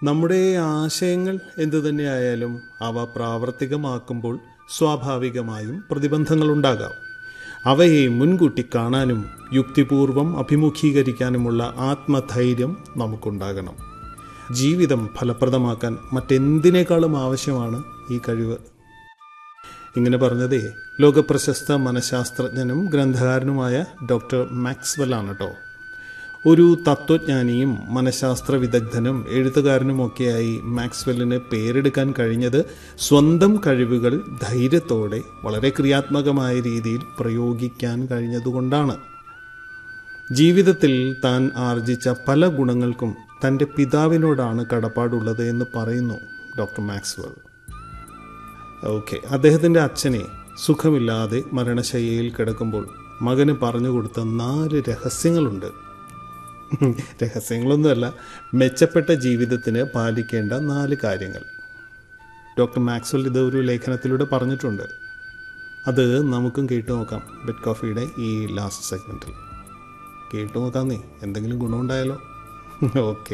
നമ്മുടെ ആശയങ്ങൾ എന്തു തന്നെയായാലും അവ പ്രാവർത്തികമാക്കുമ്പോൾ സ്വാഭാവികമായും പ്രതിബന്ധങ്ങളുണ്ടാകാം അവയെ മുൻകൂട്ടി കാണാനും യുക്തിപൂർവം അഭിമുഖീകരിക്കാനുമുള്ള ആത്മധൈര്യം നമുക്കുണ്ടാകണം ജീവിതം ഫലപ്രദമാക്കാൻ മറ്റെന്തിനേക്കാളും ആവശ്യമാണ് ഈ കഴിവ് ഇങ്ങനെ പറഞ്ഞതേ ലോകപ്രശസ്ത മനഃശാസ്ത്രജ്ഞനും ഗ്രന്ഥകാരനുമായ ഡോക്ടർ മാക്സ്വെൽ ആണ് കേട്ടോ ഒരു തത്വജ്ഞാനിയും മനഃശാസ്ത്ര വിദഗ്ധനും എഴുത്തുകാരനുമൊക്കെയായി മാക്സ്വെല്ലിന് പേരെടുക്കാൻ കഴിഞ്ഞത് സ്വന്തം കഴിവുകൾ ധൈര്യത്തോടെ വളരെ ക്രിയാത്മകമായ രീതിയിൽ പ്രയോഗിക്കാൻ കഴിഞ്ഞതുകൊണ്ടാണ് ജീവിതത്തിൽ താൻ ആർജിച്ച പല ഗുണങ്ങൾക്കും തൻ്റെ പിതാവിനോടാണ് കടപ്പാടുള്ളത് എന്ന് പറയുന്നു ഡോക്ടർ മാക്സ്വെൽ ഓക്കെ അദ്ദേഹത്തിൻ്റെ അച്ഛനെ സുഖമില്ലാതെ മരണശയ്യയിൽ കിടക്കുമ്പോൾ മകന് പറഞ്ഞു കൊടുത്ത നാല് രഹസ്യങ്ങളുണ്ട് രഹസ്യങ്ങളൊന്നുമല്ല മെച്ചപ്പെട്ട ജീവിതത്തിന് പാലിക്കേണ്ട നാല് കാര്യങ്ങൾ ഡോക്ടർ മാക്സ്വൽ ഇത് ഒരു ലേഖനത്തിലൂടെ പറഞ്ഞിട്ടുണ്ട് അത് നമുക്കും കേട്ടു നോക്കാം ബെഡ് കോഫിയുടെ ഈ ലാസ്റ്റ് സെഗ്മെൻറ്റിൽ കേട്ടു നോക്കാന്നേ എന്തെങ്കിലും ഗുണമുണ്ടായാലോ ഓക്കെ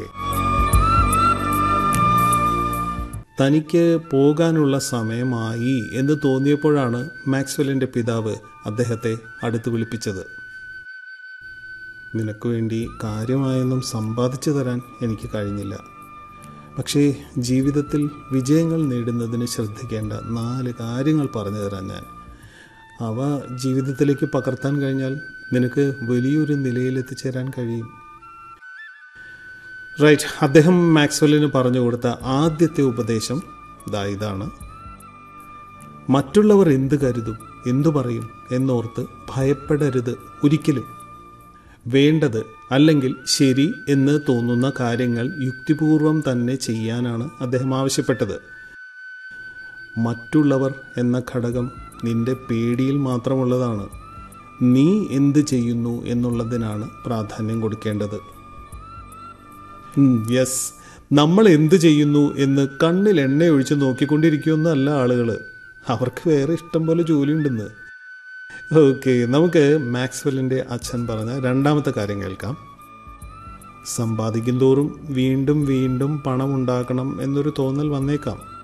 തനിക്ക് പോകാനുള്ള സമയമായി എന്ന് തോന്നിയപ്പോഴാണ് മാക്സ്വെല്ലിൻ്റെ പിതാവ് അദ്ദേഹത്തെ അടുത്ത് വിളിപ്പിച്ചത് നിനക്ക് വേണ്ടി കാര്യമായൊന്നും സമ്പാദിച്ചു തരാൻ എനിക്ക് കഴിഞ്ഞില്ല പക്ഷേ ജീവിതത്തിൽ വിജയങ്ങൾ നേടുന്നതിന് ശ്രദ്ധിക്കേണ്ട നാല് കാര്യങ്ങൾ പറഞ്ഞു തരാൻ ഞാൻ അവ ജീവിതത്തിലേക്ക് പകർത്താൻ കഴിഞ്ഞാൽ നിനക്ക് വലിയൊരു നിലയിൽ എത്തിച്ചേരാൻ കഴിയും റൈറ്റ് അദ്ദേഹം മാക്സ്വെല്ലിന് പറഞ്ഞു കൊടുത്ത ആദ്യത്തെ ഉപദേശം ദാ ഇതാണ് മറ്റുള്ളവർ എന്ത് കരുതും എന്തു പറയും എന്നോർത്ത് ഭയപ്പെടരുത് ഒരിക്കലും വേണ്ടത് അല്ലെങ്കിൽ ശരി എന്ന് തോന്നുന്ന കാര്യങ്ങൾ യുക്തിപൂർവം തന്നെ ചെയ്യാനാണ് അദ്ദേഹം ആവശ്യപ്പെട്ടത് മറ്റുള്ളവർ എന്ന ഘടകം നിന്റെ പേടിയിൽ മാത്രമുള്ളതാണ് നീ എന്ത് ചെയ്യുന്നു എന്നുള്ളതിനാണ് പ്രാധാന്യം കൊടുക്കേണ്ടത് യെസ് നമ്മൾ എന്ത് ചെയ്യുന്നു എന്ന് കണ്ണിൽ എണ്ണ ഒഴിച്ച് നോക്കിക്കൊണ്ടിരിക്കുമെന്നല്ല ആളുകൾ അവർക്ക് വേറെ ഇഷ്ടം പോലെ ജോലിയുണ്ടെന്ന് ഓക്കെ നമുക്ക് മാക്സ്വെല്ലിൻ്റെ അച്ഛൻ പറഞ്ഞ രണ്ടാമത്തെ കാര്യം കേൾക്കാം സമ്പാദിക്കും തോറും വീണ്ടും വീണ്ടും പണം ഉണ്ടാക്കണം എന്നൊരു തോന്നൽ വന്നേക്കാം